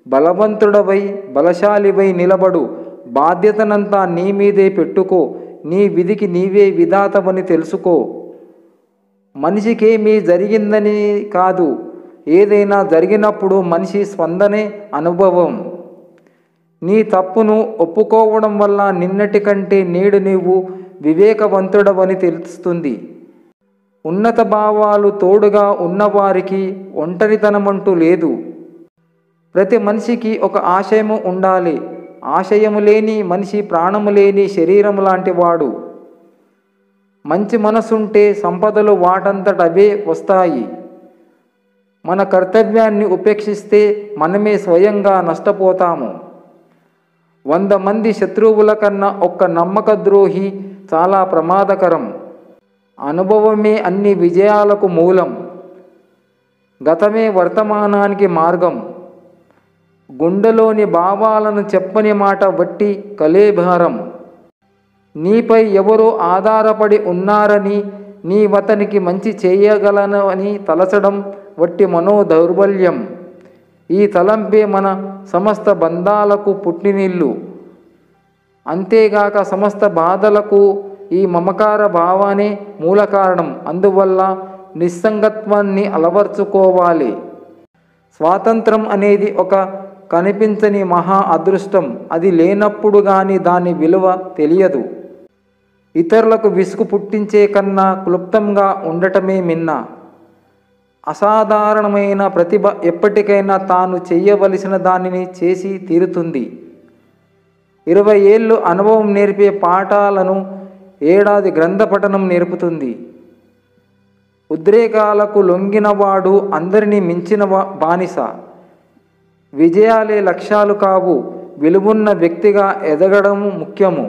బలవంతుడవై బలశాలివై నిలబడు బాధ్యతనంతా నీ మీదే పెట్టుకో నీ విధికి నీవే విధాతమని తెలుసుకో మనిషికేమీ జరిగిందని కాదు ఏదైనా జరిగినప్పుడు మనిషి స్పందనే అనుభవం నీ తప్పును ఒప్పుకోవడం వల్ల నిన్నటి కంటే నేడు నీవు వివేకవంతుడవని తెలుస్తుంది ఉన్నత భావాలు తోడుగా ఉన్నవారికి ఒంటరితనమంటూ లేదు ప్రతి మనిషికి ఒక ఆశయము ఉండాలి ఆశయము లేని మనిషి ప్రాణము లేని శరీరం లాంటి వాడు మంచి మనసుంటే సంపదలు వాటంతట అవే వస్తాయి మన కర్తవ్యాన్ని ఉపేక్షిస్తే మనమే స్వయంగా నష్టపోతాము వంద మంది శత్రువుల కన్నా ఒక్క నమ్మక ద్రోహి చాలా ప్రమాదకరం అనుభవమే అన్ని విజయాలకు మూలం గతమే వర్తమానానికి మార్గం గుండెలోని భావాలను చెప్పని మాట వట్టి కలేభారం నీపై ఎవరో ఆధారపడి ఉన్నారని నీవతనికి మంచి చేయగలను అని తలచడం వట్టి మనో దౌర్బల్యం ఈ తలంపే మన సమస్త బంధాలకు పుట్టినిల్లు అంతేగాక సమస్త బాధలకు ఈ మమకార భావానే మూల కారణం అందువల్ల నిస్సంగత్వాన్ని అలవర్చుకోవాలి స్వాతంత్రం అనేది ఒక కనిపించని మహా అదృష్టం అది లేనప్పుడు కానీ దాని విలువ తెలియదు ఇతరులకు విసుగు పుట్టించే కన్నా క్లుప్తంగా ఉండటమే మిన్న అసాధారణమైన ప్రతిభ ఎప్పటికైనా తాను చెయ్యవలసిన దానిని చేసి తీరుతుంది ఇరవై ఏళ్ళు అనుభవం నేర్పే పాఠాలను ఏడాది గ్రంథ పఠనం నేర్పుతుంది ఉద్రేకాలకు లొంగినవాడు అందరినీ మించిన వా- బానిస విజయాలే లక్ష్యాలు కావు విలువున్న వ్యక్తిగా ఎదగడం ముఖ్యము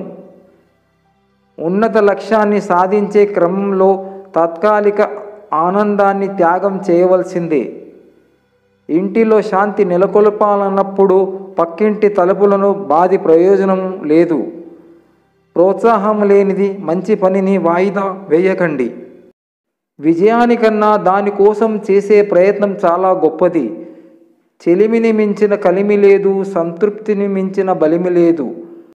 ఉన్నత లక్ష్యాన్ని సాధించే క్రమంలో తాత్కాలిక ఆనందాన్ని త్యాగం చేయవలసిందే ఇంటిలో శాంతి నెలకొల్పాలన్నప్పుడు పక్కింటి తలుపులను బాది ప్రయోజనం లేదు ప్రోత్సాహం లేనిది మంచి పనిని వాయిదా వేయకండి విజయానికన్నా దానికోసం చేసే ప్రయత్నం చాలా గొప్పది చెలిమిని మించిన కలిమి లేదు సంతృప్తిని మించిన బలిమి లేదు